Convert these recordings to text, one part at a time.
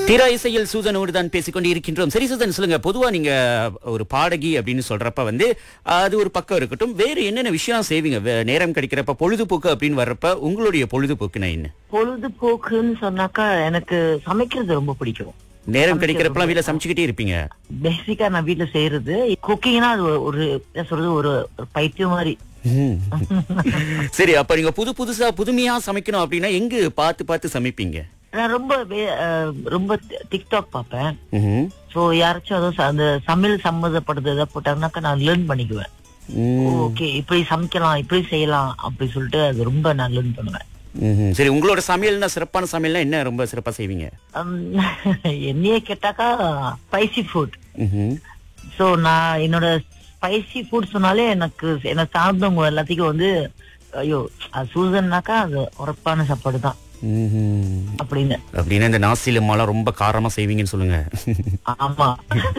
தீரா இசையில் சூசனோடு தான் பேசிக்கொண்டு இருக்கின்றோம் சரி சூசன் சொல்லுங்க பொதுவா நீங்க ஒரு பாடகி அப்படின்னு சொல்றப்ப வந்து அது ஒரு பக்கம் இருக்கட்டும் வேறு என்னென்ன விஷயம் செய்வீங்க வே- நேரம் கிடைக்கிறப்ப பொழுதுபோக்கு அப்படின்னு வர்றப்ப உங்களுடைய பொழுதுபோக்குனா என்ன பொழுதுபோக்குன்னு சொன்னாக்கா எனக்கு சமைக்கிறது ரொம்ப பிடிக்கும் நேரம் கிடைக்கிறப்பலாம் வீட்டுல சமைச்சுக்கிட்டே இருப்பீங்க பேசிக்கா நான் வீட்ல செய்யறது குக்கிங்னா அது ஒரு- ஒரு என்ன சொல்றது ஒரு ஒரு பைத்தியம் மாதிரி ம். சரி அப்ப நீங்க புது புதுசா புதுமையா சமைக்கணும் அப்படின்னா எங்க பார்த்து பார்த்து சமைப்பீங்க நான் ரொம்ப வே- அஹ், ரொம்ப டிக்டாக் பார்ப்பேன் ம்ஹும். சோ யாராச்சும் அதுவும் ச- அந்த சமையல் சம்மந்தப்பட்டது ஏதாவது போட்டாங்கன்னாக்கா நான் லேர்ன் பண்ணிக்குவேன் ம். ஓகே இப்படி சமைக்கலாம் இப்படி செய்யலாம் அப்படி சொல்லிட்டு அது ரொம்ப நான் லேர்ன் பண்ணுவேன் ம்ஹும். சரி உங்களோட சமையல்னா சிறப்பான சமையல்னா என்ன ரொம்ப சிறப்பா செய்வீங்க உம், என்னையே கேட்டாக்கா ஸ்பைசி ஃபுட் ம்ஹும். சோ நான் என்னோட ஸ்பைசி ஃபுட் சொன்னாலே எனக்கு என்ன சார்ந்தவங்க எல்லாத்துக்கும் வந்து ஐயோ அது சூசன்னாக்கா அது உரப்பான சாப்பாடு தான் ம்ஹும். அப்படின்னு அப்படின்னா இந்த நாசிலம்மாலாம் ரொம்ப காரமா செய்வீங்கன்னு சொல்லுங்க ஆமா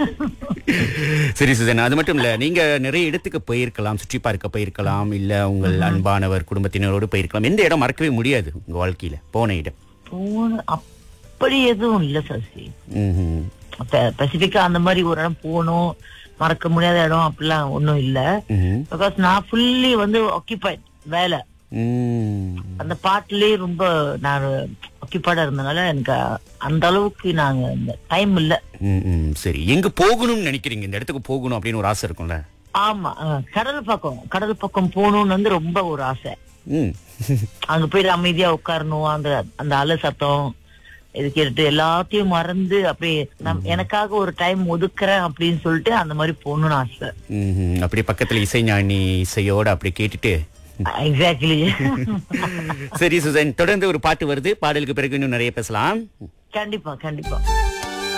சரி சுதன் அது மட்டும் இல்ல நீங்க நிறைய இடத்துக்கு போயிருக்கலாம் சுற்றி பார்க்க போயிருக்கலாம் இல்ல உங்கள் அன்பானவர் குடும்பத்தினரோடு போயிருக்கலாம் எந்த இடம் மறக்கவே முடியாது உங்க வாழ்க்கையில போன இடம் போன அப்படி எதுவும் இல்ல சசி ம்ஹும். ஸ்பெசிபிக்கா அந்த மாதிரி ஒரு இடம் போகணும் மறக்க முடியாத இடம் அப்படிலாம் ஒண்ணும் இல்ல ம்ஹும். பிகாஸ் நான் ஃபுல்லி வந்து ஆக்கியபைட் வேலை ம். அந்த பாட்டுலயே ரொம்ப நான் ஆக்கியபைடா இருந்தனால எனக்கு அந்த அளவுக்கு நாங்க இந்த டைம் இல்ல ம், ம். சரி எங்க போகணும்னு நினைக்கிறீங்க இந்த இடத்துக்கு போகணும் அப்படின்னு ஒரு ஆசை இருக்கும்ல ஆமா அஹ், கடல் பக்கம் கடல் பக்கம் போகணும்னு வந்து ரொம்ப ஒரு ஆசை ம். அங்க போயிட்டு அமைதியா உட்காரணும் அந்த அந்த அலை சத்தம் இது கேட்டுட்டு எல்லாத்தையும் மறந்து அப்படியே நம் எனக்காக ஒரு டைம் ஒதுக்குறேன் அப்படின்னு சொல்லிட்டு அந்த மாதிரி போகணும்னு ஆசை ம்ஹும். அப்படியே பக்கத்துல இசைஞானி இசையோட அப்படி கேட்டுட்டு எக்ஸாக்ட்லி சரி சுசன் தொடர்ந்து ஒரு பாட்டு வருது பாடலுக்கு பிறகு இன்னும் நிறைய பேசலாம் கண்டிப்பா கண்டிப்பா